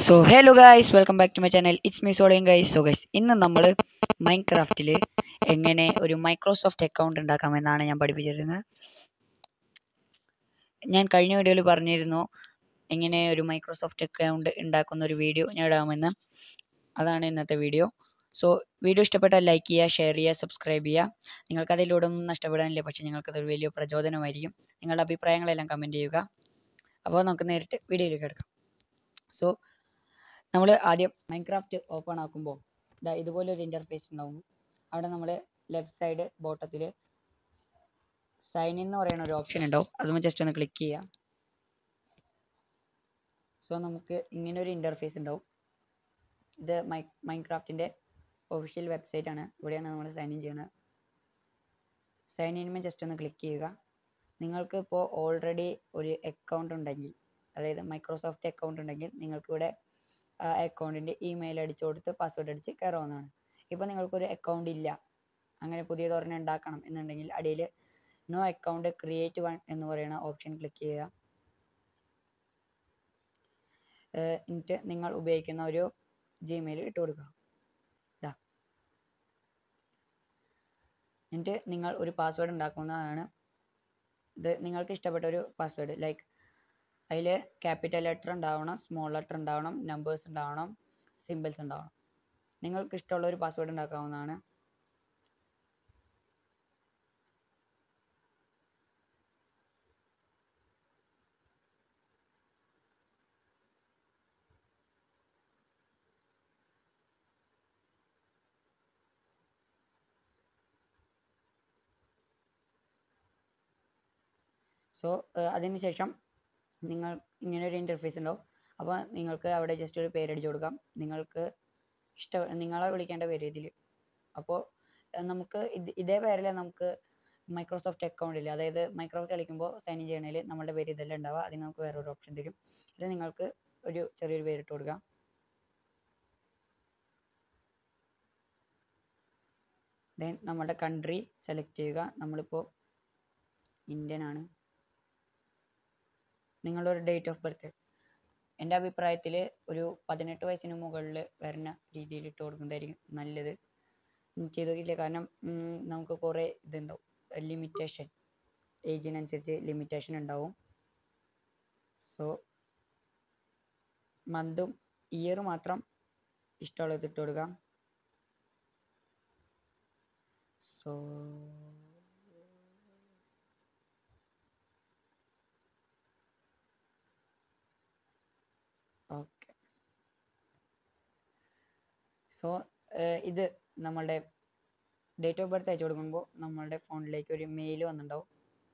so hello guys welcome back to my channel it's me സോളിയും guys so guys ഇന്ന് നമ്മൾ മൈൻക്രാഫ്റ്റിൽ എങ്ങനെ ഒരു മൈക്രോസോഫ്റ്റ് അക്കൗണ്ട് ഉണ്ടാക്കാമെന്നാണ് ഞാൻ പഠിപ്പിച്ചിരുന്നത് ഞാൻ കഴിഞ്ഞ വീഡിയോയിൽ പറഞ്ഞിരുന്നു എങ്ങനെ ഒരു മൈക്രോസോഫ്റ്റ് അക്കൗണ്ട് ഉണ്ടാക്കുന്ന ഒരു വീഡിയോ ഞാൻ ഇടാമെന്ന് അതാണ് ഇന്നത്തെ വീഡിയോ സോ വീഡിയോ ഇഷ്ടപ്പെട്ടാൽ ലൈക്ക് ചെയ്യുക ഷെയർ ചെയ്യുക സബ്സ്ക്രൈബ് ചെയ്യുക നിങ്ങൾക്ക് അതിലൂടെ ഒന്നും നഷ്ടപ്പെടാനില്ല പക്ഷേ നിങ്ങൾക്കതൊരു വലിയ പ്രചോദനമായിരിക്കും നിങ്ങളുടെ അഭിപ്രായങ്ങളെല്ലാം കമൻറ്റ് ചെയ്യുക അപ്പോൾ നമുക്ക് നേരിട്ട് വീഡിയോയിലേക്ക് എടുക്കാം സോ നമ്മൾ ആദ്യം മൈൻക്രാഫ്റ്റ് ഓപ്പൺ ആക്കുമ്പോൾ ഇതാ ഇതുപോലെ ഒരു ഇൻ്റർഫേസ് ഉണ്ടാവും അവിടെ നമ്മൾ ലെഫ്റ്റ് സൈഡ് ബോട്ടത്തിൽ സൈൻ ഇൻ എന്ന് പറയുന്ന ഒരു ഓപ്ഷൻ ഉണ്ടാവും അതും ജസ്റ്റ് ഒന്ന് ക്ലിക്ക് ചെയ്യുക സോ നമുക്ക് ഇങ്ങനെ ഒരു ഇൻ്റർഫേസ് ഉണ്ടാവും ഇത് മൈ മൈൻക്രാഫ്റ്റിൻ്റെ ഒഫീഷ്യൽ വെബ്സൈറ്റ് ആണ് ഇവിടെയാണ് നമ്മൾ സൈൻ ഇൻ ചെയ്യുന്നത് സൈൻ ഇൻമേ ജസ്റ്റ് ഒന്ന് ക്ലിക്ക് ചെയ്യുക നിങ്ങൾക്ക് ഇപ്പോൾ ഓൾറെഡി ഒരു അക്കൗണ്ട് ഉണ്ടെങ്കിൽ അതായത് മൈക്രോസോഫ്റ്റ് അക്കൗണ്ട് ഉണ്ടെങ്കിൽ നിങ്ങൾക്ക് ഇവിടെ ആ അക്കൗണ്ടിൻ്റെ ഇമെയിൽ അടിച്ചു കൊടുത്ത് പാസ്വേഡ് അടിച്ച് കയറാവുന്നതാണ് ഇപ്പോൾ നിങ്ങൾക്കൊരു അക്കൗണ്ട് ഇല്ല അങ്ങനെ പുതിയത് ഒരെണ്ണം ഉണ്ടാക്കണം എന്നുണ്ടെങ്കിൽ അടിയിൽ നോ അക്കൗണ്ട് ക്രിയേറ്റ് വൺ എന്ന് പറയുന്ന ഓപ്ഷൻ ക്ലിക്ക് ചെയ്യുക എന്നിട്ട് നിങ്ങൾ ഉപയോഗിക്കുന്ന ഒരു ജിമെയിൽ ഇട്ട് കൊടുക്കുക ഇതാ എന്നിട്ട് നിങ്ങൾ ഒരു പാസ്വേഡ് ഉണ്ടാക്കുന്നതാണ് ഇത് നിങ്ങൾക്ക് ഇഷ്ടപ്പെട്ട ഒരു പാസ്വേഡ് ലൈക്ക് അതിൽ ക്യാപിറ്റൽ ലെറ്റർ ഉണ്ടാവണം സ്മോൾ ലെറ്റർ ഉണ്ടാവണം നമ്പേഴ്സ് ഉണ്ടാവണം സിമ്പിൾസ് ഉണ്ടാവണം നിങ്ങൾക്ക് ഇഷ്ടമുള്ള ഒരു പാസ്വേഡ് ഉണ്ടാക്കാവുന്നതാണ് സോ അതിനുശേഷം നിങ്ങൾ ഇങ്ങനെ ഒരു ഇൻ്റർഫേസ് ഉണ്ടാവും അപ്പോൾ നിങ്ങൾക്ക് അവിടെ ജസ്റ്റ് ഒരു പേരടിച്ചു കൊടുക്കാം നിങ്ങൾക്ക് ഇഷ്ട നിങ്ങളെ വിളിക്കേണ്ട പേര് ഇതിൽ അപ്പോൾ നമുക്ക് ഇത് ഇതേ പേരിൽ നമുക്ക് മൈക്രോസോഫ്റ്റ് അക്കൗണ്ട് ഇല്ല അതായത് മൈക്രോസോഫ്റ്റ് കളിക്കുമ്പോൾ സൈൻ ഇൻ ചെയ്യണതിൽ നമ്മുടെ പേര് ഇതെല്ലാം ഉണ്ടാവുക അതിന് നമുക്ക് വേറൊരു ഓപ്ഷൻ തരും ഇത് നിങ്ങൾക്ക് ഒരു ചെറിയൊരു പേരിട്ട് കൊടുക്കാം ദെൻ നമ്മുടെ കൺട്രി സെലക്ട് ചെയ്യുക നമ്മളിപ്പോൾ ഇന്ത്യൻ ആണ് നിങ്ങളുടെ ഒരു ഡേറ്റ് ഓഫ് ബർത്ത് എൻ്റെ അഭിപ്രായത്തിൽ ഒരു പതിനെട്ട് വയസ്സിന് മുകളിൽ വരുന്ന രീതിയിൽ ഇട്ട് കൊടുക്കുന്നതായിരിക്കും നല്ലത് ചെയ്തില്ല കാരണം നമുക്ക് കുറേ ഇതുണ്ടാവും ലിമിറ്റേഷൻ ഏജിനനുസരിച്ച് ലിമിറ്റേഷൻ ഉണ്ടാവും സോ മന്തും ഇയർ മാത്രം ഇഷ്ടമുള്ളത് ഇട്ട് കൊടുക്കാം സോ ഓക്കെ സോ ഇത് നമ്മളുടെ ഡേറ്റ് ഓഫ് ബർത്ത് അയച്ചു കൊടുക്കുമ്പോൾ നമ്മളുടെ ഫോണിലേക്ക് ഒരു മെയിൽ വന്നിട്ടുണ്ടാവും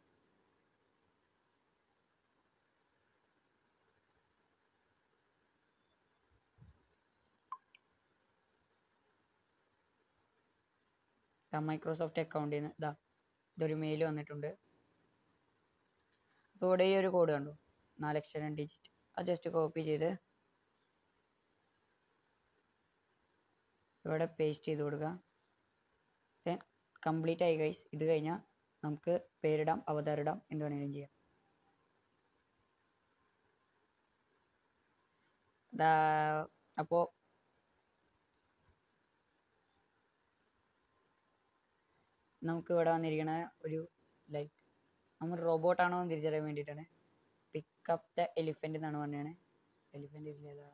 മൈക്രോസോഫ്റ്റ് അക്കൗണ്ടിൽ നിന്ന് ഇതാ ഇതൊരു മെയിൽ വന്നിട്ടുണ്ട് അപ്പോൾ ഇവിടെ ഈ ഒരു കോഡ് കണ്ടു നാലക്ഷരം ഡിജിറ്റ് അത് ജസ്റ്റ് കോപ്പി ചെയ്ത് ഇവിടെ പേസ്റ്റ് ചെയ്ത് കൊടുക്കുക കംപ്ലീറ്റ് ആയി ഗൈസ് ഇത് കഴിഞ്ഞാൽ നമുക്ക് പേരിടാം അവതാരിടാം എന്ത് വേണമെങ്കിലും ചെയ്യാം അപ്പോൾ നമുക്ക് ഇവിടെ വന്നിരിക്കുന്ന ഒരു ലൈക്ക് നമ്മൾ റോബോട്ടാണോ എന്ന് തിരിച്ചറിയാൻ വേണ്ടിയിട്ടാണ് പിക്കപ്പ് ദ എലിഫൻ്റ് എന്നാണ് പറഞ്ഞത് എലിഫൻ്റ് ഇല്ല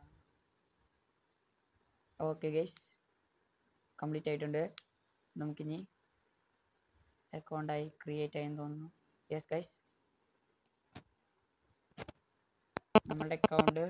ഓക്കെ ഗൈസ് കംപ്ലീറ്റ് ആയിട്ടുണ്ട് നമുക്കിനി അക്കൗണ്ടായി ക്രിയേറ്റ് ആയെന്ന് തോന്നുന്നു യെസ് ഗൈസ് നമ്മളുടെ അക്കൗണ്ട്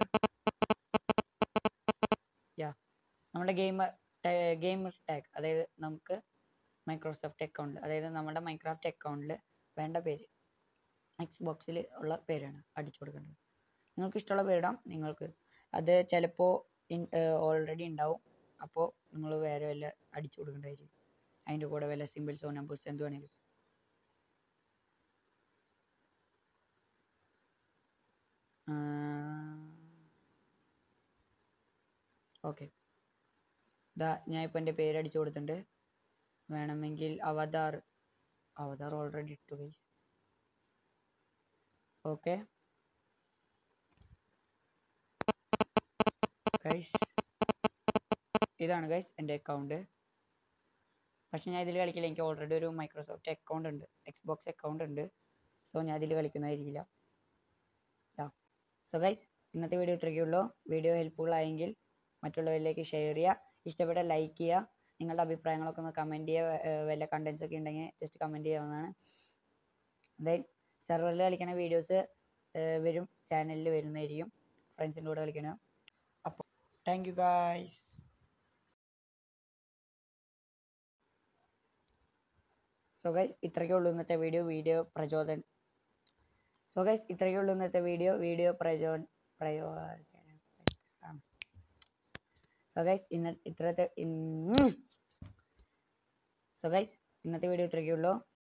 യാ നമ്മുടെ ഗെയിമർ ഗെയിമർ ടാഗ് അതായത് നമുക്ക് മൈക്രോസോഫ്റ്റ് അക്കൗണ്ട് അതായത് നമ്മുടെ മൈക്രാഫ്റ്റ് അക്കൗണ്ടിൽ വേണ്ട പേര് എക്സ് ബോക്സിൽ ഉള്ള പേരാണ് അടിച്ചു കൊടുക്കേണ്ടത് നിങ്ങൾക്ക് ഇഷ്ടമുള്ള പേരിടാം നിങ്ങൾക്ക് അത് ചിലപ്പോൾ ഓൾറെഡി ഉണ്ടാവും അപ്പോൾ നിങ്ങൾ വേറെ വല്ല അടിച്ചു കൊടുക്കേണ്ടതായിരിക്കും അതിൻ്റെ കൂടെ വല്ല സിമ്പിൾസോ നമ്പേഴ്സ് എന്ത് വേണമെങ്കിലും ഓക്കെ ഇതാ ഞാൻ ഇപ്പോൾ എൻ്റെ പേര് അടിച്ചു കൊടുത്തിട്ടുണ്ട് വേണമെങ്കിൽ അവതാർ അവതാർ ഓൾറെഡി ഇട്ടു ഗൈസ് ഓക്കെ ഗൈസ് ഇതാണ് ഗൈസ് എൻ്റെ അക്കൗണ്ട് പക്ഷെ ഞാൻ ഇതിൽ കളിക്കില്ല എനിക്ക് ഓൾറെഡി ഒരു മൈക്രോസോഫ്റ്റ് അക്കൗണ്ട് ഉണ്ട് എക്സ് ബോക്സ് അക്കൗണ്ട് ഉണ്ട് സോ ഞാൻ ഇതിൽ കളിക്കുന്നതായിരിക്കില്ല സോ ഗൈസ് ഇന്നത്തെ വീഡിയോ ഇത്രയൊക്കെ ഉള്ളൂ വീഡിയോ ഹെൽപ്ഫുൾ ആയെങ്കിൽ മറ്റുള്ളവരിലേക്ക് ഷെയർ ചെയ്യുക ഇഷ്ടപ്പെട്ട ലൈക്ക് ചെയ്യുക നിങ്ങളുടെ അഭിപ്രായങ്ങളൊക്കെ ഒന്ന് കമൻറ്റ് ചെയ്യുക ഏർ വല്ല കണ്ടൻസ് ഒക്കെ ഉണ്ടെങ്കിൽ ജസ്റ്റ് കമൻറ്റ് ചെയ്യാവുന്നതാണ് ദെൻ സെർവറിൽ കളിക്കുന്ന വീഡിയോസ് വരും ചാനലിൽ വരുന്നതായിരിക്കും ഫ്രണ്ട്സിൻ്റെ കൂടെ കളിക്കണം അപ്പോൾ thank you guys so guys ഇത്രയൊക്കെ ഉള്ളൂ ഇന്നത്തെ വീഡിയോ വീഡിയോ പ്രചോദനം സോ ഗൈസ് ഇത്രയൊക്കെ ഉള്ളൂ ഇന്നത്തെ വീഡിയോ വീഡിയോ പ്രചോ പ്രയോജനം സോ ഗൈസ് ഇന്ന ഇത്രത്തെ സോ ഗൈസ് ഇന്നത്തെ വീഡിയോ ഇത്രയൊക്കെ ഉള്ളൂ